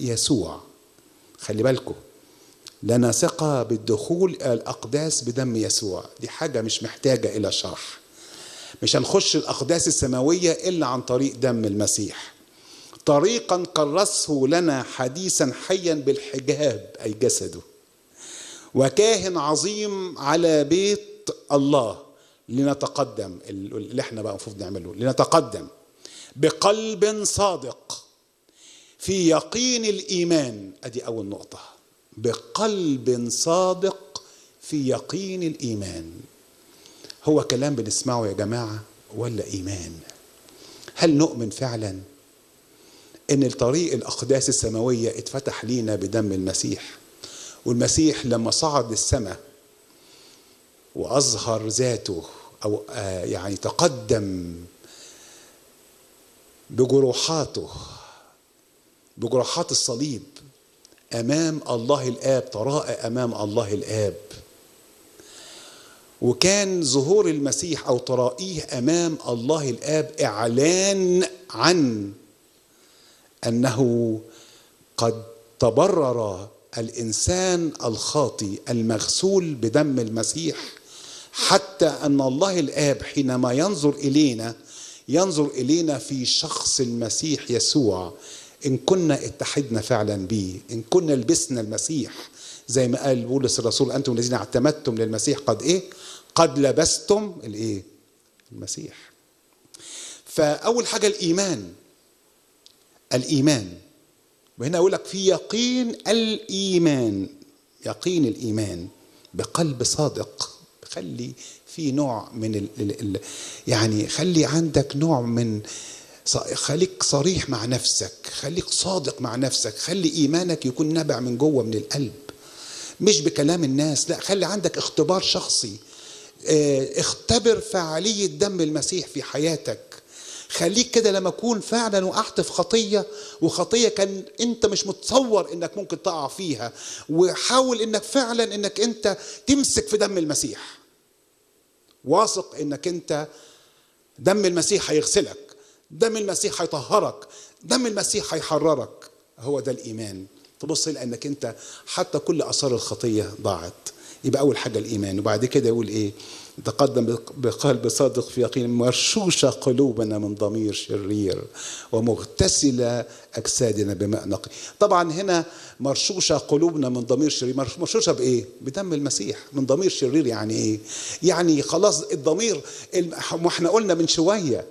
يسوع خلي بالكم لنا ثقة بالدخول إلى الأقداس بدم يسوع دي حاجة مش محتاجة إلى شرح مش هنخش الأقداس السماوية إلا عن طريق دم المسيح طريقا كرسه لنا حديثا حيا بالحجاب أي جسده وكاهن عظيم على بيت الله لنتقدم اللي احنا بقى المفروض نعمله لنتقدم بقلب صادق في يقين الايمان ادي اول نقطه بقلب صادق في يقين الايمان هو كلام بنسمعه يا جماعه ولا ايمان هل نؤمن فعلا ان الطريق الاقداس السماويه اتفتح لينا بدم المسيح والمسيح لما صعد السماء واظهر ذاته او آه يعني تقدم بجروحاته بجروحات الصليب امام الله الاب تراءى امام الله الاب وكان ظهور المسيح او ترائيه امام الله الاب اعلان عن انه قد تبرر الانسان الخاطي المغسول بدم المسيح حتى ان الله الاب حينما ينظر الينا ينظر الينا في شخص المسيح يسوع ان كنا اتحدنا فعلا به ان كنا لبسنا المسيح زي ما قال بولس الرسول انتم الذين اعتمدتم للمسيح قد ايه قد لبستم الايه المسيح فاول حاجه الايمان الايمان وهنا اقول لك في يقين الايمان يقين الايمان بقلب صادق خلي في نوع من ال ال يعني خلي عندك نوع من خليك صريح مع نفسك خليك صادق مع نفسك خلي ايمانك يكون نابع من جوه من القلب مش بكلام الناس لا خلي عندك اختبار شخصي اه اختبر فعاليه دم المسيح في حياتك خليك كده لما اكون فعلا وقعت في خطيه وخطيه كان انت مش متصور انك ممكن تقع فيها وحاول انك فعلا انك انت تمسك في دم المسيح واثق انك انت دم المسيح هيغسلك دم المسيح هيطهرك دم المسيح هيحررك هو ده الايمان تبص لانك انت حتى كل اثار الخطيه ضاعت يبقى اول حاجه الايمان وبعد كده يقول ايه تقدم بقلب صادق في يقين مرشوشة قلوبنا من ضمير شرير ومغتسلة أجسادنا بماء نقي طبعا هنا مرشوشة قلوبنا من ضمير شرير مرشوشة بإيه؟ بدم المسيح من ضمير شرير يعني إيه؟ يعني خلاص الضمير ما احنا قلنا من شوية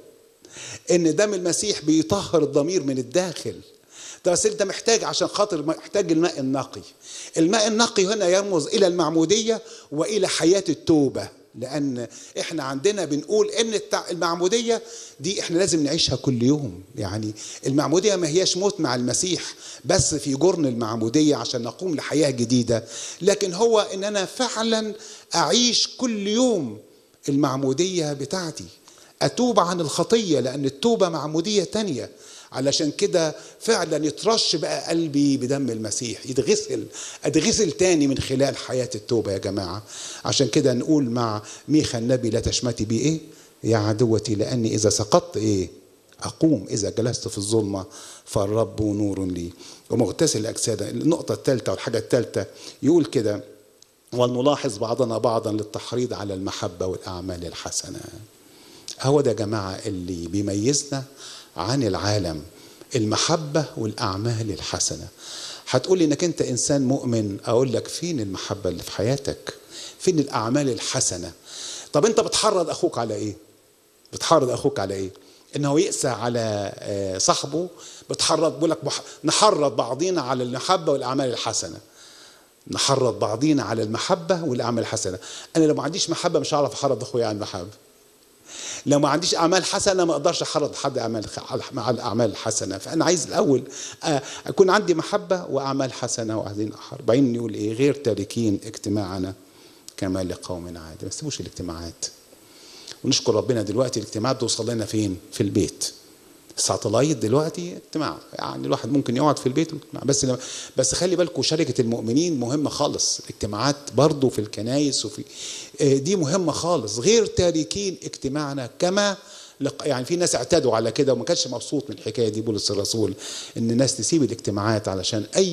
إن دم المسيح بيطهر الضمير من الداخل بس انت محتاج عشان خاطر محتاج الماء النقي الماء النقي هنا يرمز الى المعموديه والى حياه التوبه لان احنا عندنا بنقول ان المعموديه دي احنا لازم نعيشها كل يوم يعني المعموديه ما هياش موت مع المسيح بس في جرن المعموديه عشان نقوم لحياه جديده لكن هو ان انا فعلا اعيش كل يوم المعموديه بتاعتي اتوب عن الخطيه لان التوبه معموديه تانيه علشان كده فعلا يترش بقى قلبي بدم المسيح يتغسل اتغسل تاني من خلال حياة التوبة يا جماعة عشان كده نقول مع ميخا النبي لا تشمتي بي ايه يا عدوتي لاني اذا سقطت ايه اقوم اذا جلست في الظلمة فالرب نور لي ومغتسل اجساد النقطة الثالثة والحاجة الثالثة يقول كده ولنلاحظ بعضنا بعضا للتحريض على المحبة والاعمال الحسنة هو ده يا جماعة اللي بيميزنا عن العالم المحبة والأعمال الحسنة هتقول لي انك انت انسان مؤمن اقول لك فين المحبة اللي في حياتك فين الأعمال الحسنة طب انت بتحرض اخوك على ايه بتحرض اخوك على ايه انه يقسى على صاحبه بتحرض بقول لك نحرض بعضينا على المحبة والأعمال الحسنة نحرض بعضينا على المحبة والأعمال الحسنة أنا لو ما عنديش محبة مش هعرف أحرض أخويا على المحبة لو ما عنديش اعمال حسنه ما اقدرش احرض حد اعمال مع الاعمال الحسنه فانا عايز الاول اكون عندي محبه واعمال حسنه وعايزين احر بعدين يقول ايه غير تاركين اجتماعنا كما لقوم عاد ما تسيبوش الاجتماعات ونشكر ربنا دلوقتي الاجتماعات توصل لنا فين في البيت ساتلايت دلوقتي اجتماع يعني الواحد ممكن يقعد في البيت بس لما بس خلي بالكم شركه المؤمنين مهمه خالص الاجتماعات برضو في الكنايس وفي دي مهمه خالص غير تاركين اجتماعنا كما لق- يعني في ناس اعتادوا على كده وما كانش مبسوط من الحكايه دي بولس الرسول ان الناس تسيب الاجتماعات علشان اي